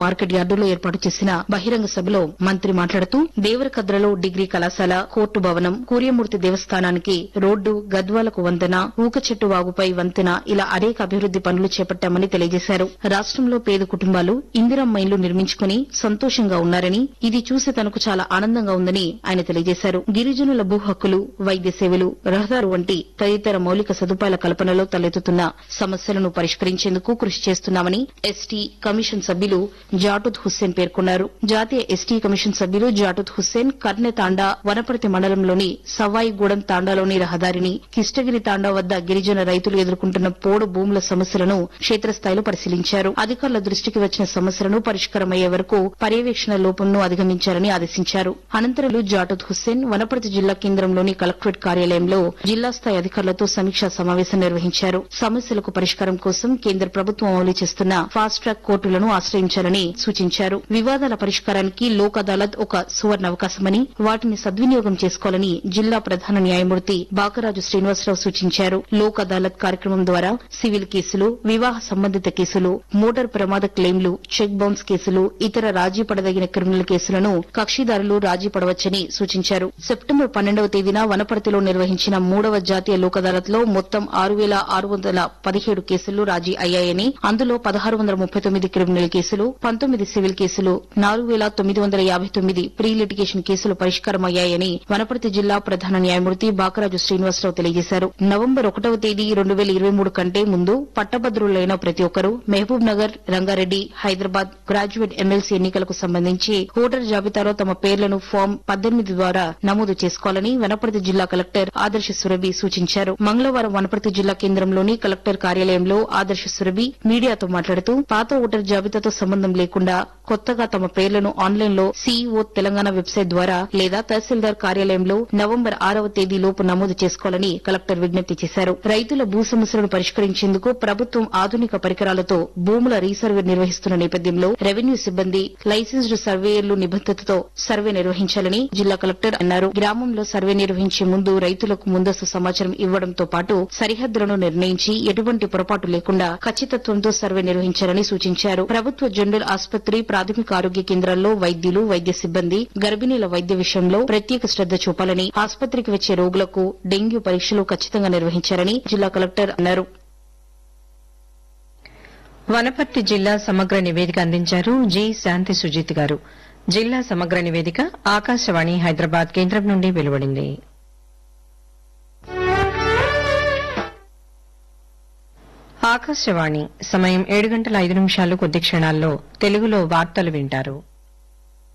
market యార్డులో ఏర్పాటు చేసిన బహిరంగ సభలో మంత్రి మాట్లాడుతూ దేవరకద్రలో డిగ్రీ కళాశాల కోర్టు భవనం కూర్యమూర్తి దేవస్థానానికి రోడ్డు గద్వాలకు వంతెన ఊకచెట్టు వాగుపై వంతెన ఇలా అనేక అభివృద్ది పనులు చేపట్టామని తెలియజేశారు రాష్ట్రంలో పేద కుటుంబాలు ఇందిరమ్మ ఇళ్లు నిర్మించుకుని సంతోషంగా ఉన్నారని ఇది చూసి తనకు చాలా ఆనందంగా ఉందని ఆయన తెలియజేశారు గిరిజనుల భూ హక్కులు వైద్య సేవలు రహదారు వంటి తదితర మౌలిక సదుపాయాల కల్పనలో తలెత్తుతున్న సమస్యలను పరిష్కరించేందుకు కృషి చేస్తున్నామని ఎస్టీ కమిషన్ సభ్యులు జాటుద్ హుస్సేన్ పేర్కొన్నారు జాతీయ ఎస్టీ కమిషన్ సభ్యులు జాటుద్ హుస్సేన్ కర్నె తాండా వనపర్తి మండలంలోని సవాయిగూడెం తాండాలోని రహదారిని కిష్టగిరి తాండా వద్ద గిరిజన రైతులు ఎదుర్కొంటున్న పోడు భూముల సమస్యలను క్షేత్రస్థాయిలో పరిశీలించారు అధికారుల దృష్టికి వచ్చిన సమస్యలను పరిష్కారమయ్యే వరకు పర్యవేక్షణ లోపంను అధిగమించాలని ఆదేశించారు అనంతరం జాటుద్ హుస్సేన్ వనపర్తి జిల్లా కేంద్రంలోని కలెక్టరేట్ కార్యాలయంలో జిల్లా స్థాయి అధికారులతో సమీక్షా సమావేశం నిర్వహించారు సమస్యలకు పరిష్కారం కోసం కేంద్ర ప్రభుత్వం అమలు చేస్తున్న ఫాస్ట్ ట్రాక్ కోర్టులను ఆశ్రయించాలని సూచించారు వివాదాల పరిష్కారానికి లోక్ అదాలత్ ఒక సువర్ణ అవకాశమని వాటిని సద్వినియోగం చేసుకోవాలని జిల్లా ప్రధాన న్యాయమూర్తి బాకరాజు శ్రీనివాసరావు సూచించారు లోక్ అదాలత్ కార్యక్రమం ద్వారా సివిల్ కేసులు వివాహ సంబంధిత కేసులు మోటార్ ప్రమాద క్లెయిమ్లు చెక్ బౌన్స్ కేసులు ఇతర రాజీ పడదగిన క్రిమినల్ కేసులను కక్షిదారులు రాజీ పడవచ్చని సూచించారు సెప్టెంబర్ పన్నెండవ తేదీన వనపర్తిలో నిర్వహించిన మూడవ జాతీయ లోక్ అదాలత్ లో మొత్తం ఆరు వేల ఆరు వందల పదిహేడు కేసులు రాజీ అయ్యాయని అందులో పదహారు వందల ముప్పై తొమ్మిది క్రిమినల్ కేసులు పంతొమ్మిది సివిల్ కేసులు నాలుగు వేల తొమ్మిది వందల యాభై తొమ్మిది ప్రీ లిటిగేషన్ కేసులు పరిష్కారమయ్యాయని వనపర్తి జిల్లా ప్రధాన న్యాయమూర్తి బాకరాజు శ్రీనివాసరావు తెలియజేశారు నవంబర్ ఒకటవ తేదీ రెండు వేల ఇరవై మూడు కంటే ముందు పట్టభద్రులైన ప్రతి ఒక్కరూ Mahabubnagar Rangareddy Hyderabad graduate MLC ఎన్నికలకు సంబంధించి ఓటర్ జాబితాలో తమ పేర్లను ఫామ్ పద్దెనిమిది ద్వారా నమోదు చేసుకోవాలని వనపర్తి జిల్లా కలెక్టర్ ఆదర్శ సురభి సూచించారు మంగళవారం వనపర్తి జిల్లా కేంద్రంలోని కలెక్టర్ కార్యాలయంలో ఆదర్శ సురభి మీడియాతో మాట్లాడుతూ పాత ఓటర్ జాబితాతో సంబంధం లేకుండా కొత్తగా తమ పేర్లను ఆన్లైన్ లో సీఈఓ తెలంగాణ వెబ్సైట్ ద్వారా లేదా తహసీల్దార్ కార్యాలయంలో నవంబర్ ఆరవ తేదీ లోపు నమోదు చేసుకోవాలని కలెక్టర్ విజ్ఞప్తి చేశారు రైతుల భూ సమస్యలను పరిష్కరించేందుకు ప్రభుత్వం ఆధునిక పరికరాలతో భూముల రీసర్వే నిర్వహిస్తున్న నేపథ్యంలో రెవెన్యూ సిబ్బంది లైసెన్స్డ్ సర్వేయర్లు నిబద్దతతో సర్వే నిర్వహించాలని జిల్లా కలెక్టర్ అన్నారు గ్రామంలో సర్వే నిర్వహించే ముందు రైతులకు ముందస్తు సమాచారం ఇవ్వడంతో పాటు సరిహద్దులను నిర్ణయించి ఎటువంటి పొరపాటు లేకుండా ఖచ్చితత్వంతో సర్వే నిర్వహించాలని సూచించారు ప్రభుత్వ జనరల్ ఆసుపత్రి ప్రాథమిక ఆరోగ్య కేంద్రాల్లో వైద్యులు వైద్య సిబ్బంది గర్భిణీల వైద్య విషయంలో ప్రత్యేక శ్రద్ద చూపాలని ఆసుపత్రికి వచ్చే రోగులకు డెంగ్యూ పరీక్షలు ఖచ్చితంగా నిర్వహించాలని జిల్లా కలెక్టర్ అన్నారు వనపర్తి జిల్లా సమగ్ర నివేదిక అందించారు జి శాంతి సుజిత్ గారు జిల్లా సమగ్ర నివేదిక ఆకాశవాణి హైదరాబాద్ కేంద్రం నుండి వెలువడింది ఆకాశవాణి సమయం ఏడు గంటల ఐదు నిమిషాలు కొద్ది క్షణాల్లో తెలుగులో వార్తలు వింటారు